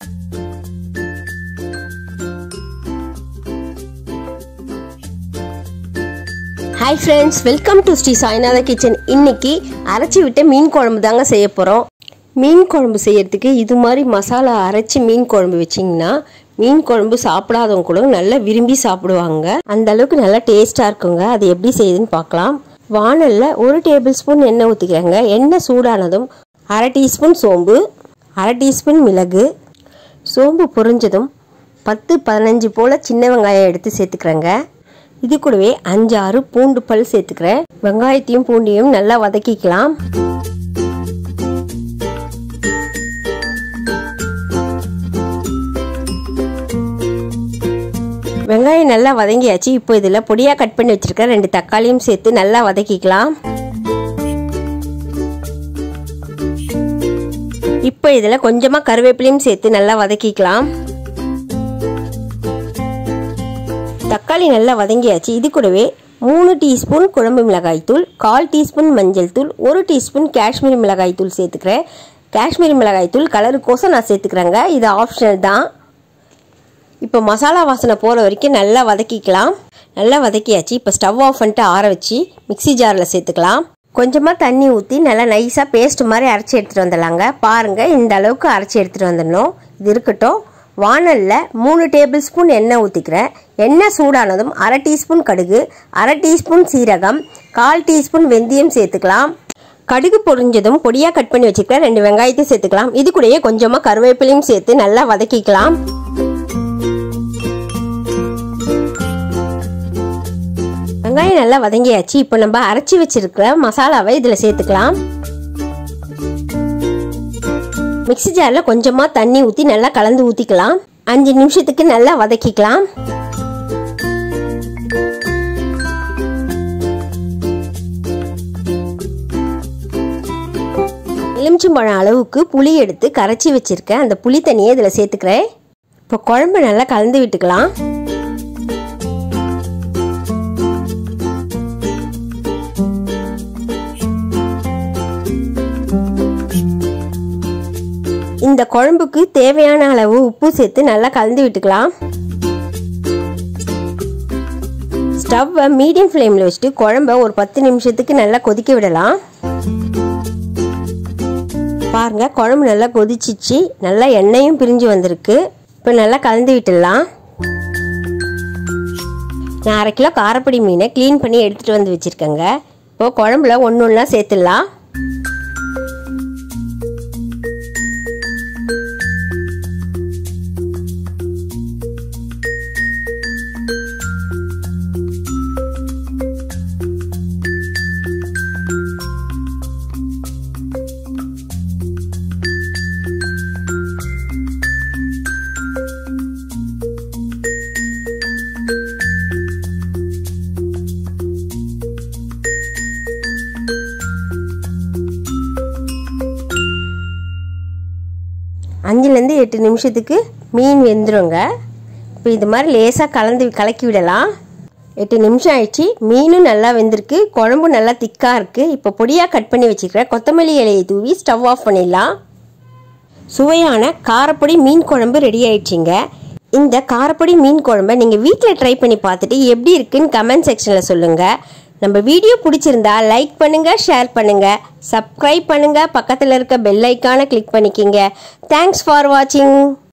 hi friends welcome to Sri Sainatha kitchen இன்னைக்கு அரைச்சி விட்ட மீன் குழம்பு தாங்க செய்ய போகிறோம் மீன் குழம்பு செய்யறதுக்கு இது மாதிரி மசாலா அரைச்சி மீன் குழம்பு வச்சிங்கன்னா மீன் குழம்பு சாப்பிடாதவங்க கூட நல்லா விரும்பி சாப்பிடுவாங்க அந்த அளவுக்கு நல்லா டேஸ்ட்டாக இருக்குங்க அது எப்படி செய்யுதுன்னு பார்க்கலாம் வானலில் ஒரு டேபிள் ஸ்பூன் எண்ணெய் ஊற்றிக்கிறேங்க எண்ணெய் சூடானதும் அரை டீஸ்பூன் சோம்பு அரை டீஸ்பூன் மிளகு சோம்பு பொரிஞ்சதும் பத்து பதினஞ்சு போல் சின்ன வெங்காயம் எடுத்து சேர்த்துக்கிறேங்க இது கூடவே அஞ்சு ஆறு பூண்டு பல் சேர்த்துக்கிறேன் வெங்காயத்தையும் பூண்டையும் நல்லா வதக்கிக்கலாம் வெங்காயம் நல்லா வதங்கியாச்சு இப்போ இதில் பொடியாக கட் பண்ணி வச்சிருக்க ரெண்டு தக்காளியும் சேர்த்து நல்லா வதக்கிக்கலாம் இப்போ இதில் கொஞ்சமாக கருவேப்பிலையும் சேர்த்து நல்லா வதக்கிக்கலாம் தக்காளி நல்லா வதங்கியாச்சு இது கூடவே மூணு டீஸ்பூன் குழம்பு மிளகாய் தூள் கால் டீஸ்பூன் மஞ்சள் தூள் ஒரு டீஸ்பூன் காஷ்மீரி மிளகாய் தூள் சேர்த்துக்கிறேன் காஷ்மீரி மிளகாய் தூள் கலருக்கோசம் நான் சேர்த்துக்கிறேங்க இது ஆப்ஷனல் தான் இப்போ மசாலா வாசனை போகிற வரைக்கும் நல்லா வதக்கிக்கலாம் நல்லா வதக்கியாச்சு இப்போ ஸ்டவ் ஆஃப் பண்ணிட்டு ஆற வச்சு மிக்சி ஜாரில் சேர்த்துக்கலாம் கொஞ்சமாக தண்ணி ஊற்றி நல்லா நைஸாக பேஸ்ட் மாதிரி அரைச்சி எடுத்துகிட்டு வந்துடலாங்க பாருங்கள் இந்த அளவுக்கு அரைச்சி எடுத்துகிட்டு வந்துடணும் இது இருக்கட்டும் வானலில் மூணு டேபிள் ஸ்பூன் எண்ணெய் ஊற்றிக்கிறேன் எண்ணெய் சூடானதும் அரை டீஸ்பூன் கடுகு அரை டீஸ்பூன் சீரகம் கால் டீஸ்பூன் வெந்தயம் சேர்த்துக்கலாம் கடுகு பொரிஞ்சதும் பொடியாக கட் பண்ணி வச்சுக்கிறேன் ரெண்டு வெங்காயத்தையும் சேர்த்துக்கலாம் இது கூடயே கொஞ்சமாக கருவேப்பிலையும் சேர்த்து நல்லா வதக்கிக்கலாம் வெங்காயம் நல்லா வதங்கியாச்சு இப்போ நம்ம அரைச்சி வச்சிருக்கிற மசாலாவை இதில் சேர்த்துக்கலாம் மிக்சி ஜாரில் கொஞ்சமாக தண்ணி ஊற்றி நல்லா கலந்து ஊற்றிக்கலாம் அஞ்சு நிமிஷத்துக்கு நல்லா வதக்கிக்கலாம் எலுமிச்சம்பழம் அளவுக்கு புளி எடுத்து கரைச்சி வச்சிருக்கேன் அந்த புளி தண்ணியை இதில் சேர்த்துக்கிறேன் இப்போ குழம்பு நல்லா கலந்து விட்டுக்கலாம் இந்த குழம்புக்கு தேவையான அளவு உப்பு சேர்த்து நல்லா கலந்து விட்டுக்கலாம் ஸ்டவ்வை மீடியம் ஃப்ளேமில் வச்சுட்டு குழம்ப ஒரு பத்து நிமிஷத்துக்கு நல்லா கொதிக்க விடலாம் பாருங்க குழம்பு நல்லா கொதிச்சிச்சு நல்லா எண்ணெயும் பிரிஞ்சு வந்திருக்கு இப்போ நல்லா கலந்து விட்டுடலாம் நான் அரை கிலோ காரப்பொடி மீனை க்ளீன் பண்ணி எடுத்துகிட்டு வந்து வச்சுருக்கேங்க இப்போது குழம்புல ஒன்று ஒன்றா சேர்த்துடலாம் அஞ்சுலேருந்து எட்டு நிமிஷத்துக்கு மீன் வெந்துருங்க இப்போ இது மாதிரி லேசாக கலந்து கலக்கி விடலாம் எட்டு நிமிஷம் ஆயிடுச்சு மீனும் நல்லா வெந்திருக்கு குழம்பு நல்லா திக்காக இருக்குது இப்போ பொடியாக கட் பண்ணி வச்சுக்கிறேன் கொத்தமல்லி இலையை தூவி ஸ்டவ் ஆஃப் பண்ணிடலாம் சுவையான காரப்பொடி மீன் குழம்பு ரெடி ஆயிடுச்சுங்க இந்த காரப்பொடி மீன் குழம்பை நீங்கள் வீட்டில் ட்ரை பண்ணி பார்த்துட்டு எப்படி இருக்குன்னு கமெண்ட் செக்ஷனில் சொல்லுங்கள் நம்ம வீடியோ பிடிச்சிருந்தா லைக் பண்ணுங்கள் ஷேர் பண்ணுங்கள் சப்ஸ்கிரைப் பண்ணுங்கள் பக்கத்தில் இருக்க பெல் ஐக்கானை கிளிக் பண்ணிக்கிங்க தேங்க்ஸ் ஃபார் வாட்சிங்